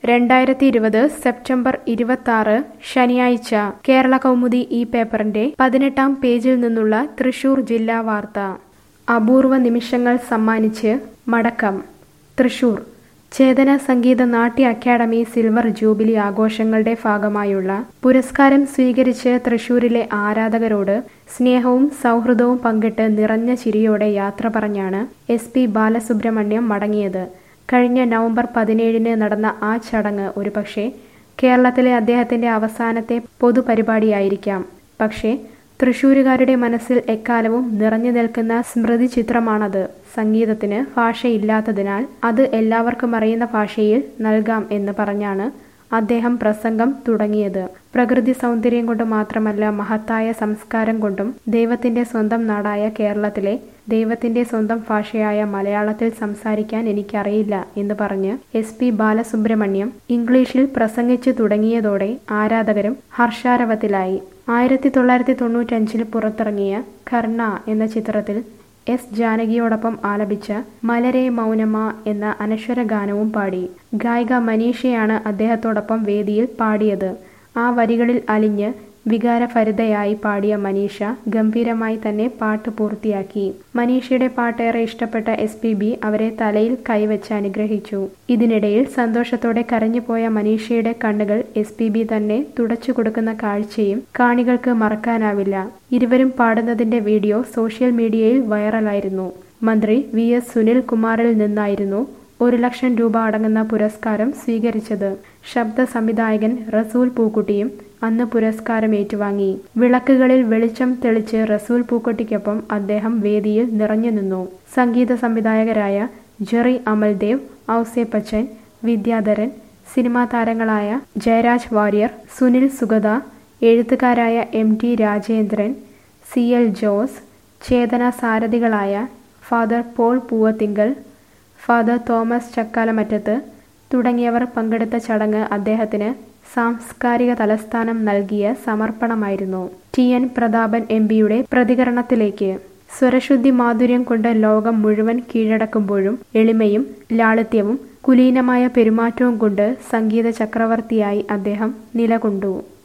രണ്ടായിരത്തി ഇരുപത് സെപ്റ്റംബർ ഇരുപത്തി ശനിയാഴ്ച കേരള കൗമുദി ഈ പേപ്പറിന്റെ പതിനെട്ടാം പേജിൽ നിന്നുള്ള തൃശൂർ ജില്ലാ വാർത്ത അപൂർവ നിമിഷങ്ങൾ സമ്മാനിച്ച് മടക്കം തൃശൂർ ചേതന സംഗീത നാട്യ അക്കാദമി സിൽവർ ജൂബിലി ആഘോഷങ്ങളുടെ ഭാഗമായുള്ള പുരസ്കാരം സ്വീകരിച്ച് തൃശൂരിലെ ആരാധകരോട് സ്നേഹവും സൗഹൃദവും പങ്കിട്ട് നിറഞ്ഞ ചിരിയോടെ യാത്ര പറഞ്ഞാണ് എസ് പി ബാലസുബ്രഹ്മണ്യം മടങ്ങിയത് കഴിഞ്ഞ നവംബർ പതിനേഴിന് നടന്ന ആ ചടങ്ങ് ഒരുപക്ഷെ കേരളത്തിലെ അദ്ദേഹത്തിന്റെ അവസാനത്തെ പൊതുപരിപാടിയായിരിക്കാം പക്ഷേ തൃശൂരുകാരുടെ മനസ്സിൽ എക്കാലവും നിറഞ്ഞു നിൽക്കുന്ന സ്മൃതി ചിത്രമാണത് സംഗീതത്തിന് ഭാഷയില്ലാത്തതിനാൽ അത് എല്ലാവർക്കും അറിയുന്ന ഭാഷയിൽ നൽകാം എന്ന് പറഞ്ഞാണ് അദ്ദേഹം പ്രസംഗം തുടങ്ങിയത് പ്രകൃതി സൗന്ദര്യം കൊണ്ട് മാത്രമല്ല മഹത്തായ സംസ്കാരം കൊണ്ടും ദൈവത്തിന്റെ സ്വന്തം നാടായ കേരളത്തിലെ ദൈവത്തിന്റെ സ്വന്തം ഭാഷയായ മലയാളത്തിൽ സംസാരിക്കാൻ എനിക്കറിയില്ല എന്ന് പറഞ്ഞ് എസ് പി ബാലസുബ്രഹ്മണ്യം ഇംഗ്ലീഷിൽ പ്രസംഗിച്ചു തുടങ്ങിയതോടെ ആരാധകരും ഹർഷാരവത്തിലായി ആയിരത്തി തൊള്ളായിരത്തി തൊണ്ണൂറ്റഞ്ചിൽ പുറത്തിറങ്ങിയ കർണ എന്ന ചിത്രത്തിൽ എസ് ജാനകിയോടൊപ്പം ആലപിച്ച മലരെ മൗനമ എന്ന അനശ്വര ഗാനവും പാടി ഗായിക മനീഷയാണ് അദ്ദേഹത്തോടൊപ്പം വേദിയിൽ പാടിയത് ആ വരികളിൽ അലിഞ്ഞ് വികാരഭരിതയായി പാടിയ മനീഷ ഗംഭീരമായി തന്നെ പാട്ട് പൂർത്തിയാക്കി മനീഷയുടെ പാട്ടേറെ ഇഷ്ടപ്പെട്ട എസ് പി ബി അവരെ തലയിൽ കൈവച്ച് അനുഗ്രഹിച്ചു ഇതിനിടയിൽ സന്തോഷത്തോടെ കരഞ്ഞുപോയ മനീഷയുടെ കണ്ണുകൾ എസ് പി ബി തന്നെ തുടച്ചു കൊടുക്കുന്ന കാഴ്ചയും കാണികൾക്ക് മറക്കാനാവില്ല ഇരുവരും പാടുന്നതിന്റെ വീഡിയോ സോഷ്യൽ മീഡിയയിൽ വൈറലായിരുന്നു മന്ത്രി വി എസ് സുനിൽ കുമാറിൽ നിന്നായിരുന്നു ഒരു ലക്ഷം രൂപ അടങ്ങുന്ന പുരസ്കാരം സ്വീകരിച്ചത് ശബ്ദ സംവിധായകൻ റസൂൽ പൂക്കുട്ടിയും അന്ന് പുരസ്കാരം ഏറ്റുവാങ്ങി വിളക്കുകളിൽ വെളിച്ചം തെളിച്ച് റസൂൽ പൂക്കുട്ടിക്കൊപ്പം അദ്ദേഹം വേദിയിൽ നിറഞ്ഞു നിന്നു സംഗീത സംവിധായകരായ ജെറി അമൽദേവ് ഔസേപ്പച്ചൻ വിദ്യാധരൻ സിനിമാ താരങ്ങളായ ജയരാജ് വാര്യർ സുനിൽ സുഗത എഴുത്തുകാരായ M T Rajendran C L Jose Chetana സാരഥികളായ ഫാദർ പോൾ പൂവത്തിങ്കൽ ഫാദർ തോമസ് ചക്കാലമറ്റത്ത് തുടങ്ങിയവർ പങ്കെടുത്ത ചടങ്ങ് അദ്ദേഹത്തിന് സാംസ്കാരിക തലസ്ഥാനം നൽകിയ സമർപ്പണമായിരുന്നു ടി എൻ പ്രതാപൻ എം പിയുടെ പ്രതികരണത്തിലേക്ക് സ്വരശുദ്ധി മാധുര്യം കൊണ്ട് ലോകം മുഴുവൻ കീഴടക്കുമ്പോഴും എളിമയും ലാളിത്യവും കുലീനമായ പെരുമാറ്റവും കൊണ്ട് സംഗീത ചക്രവർത്തിയായി അദ്ദേഹം നിലകൊണ്ടു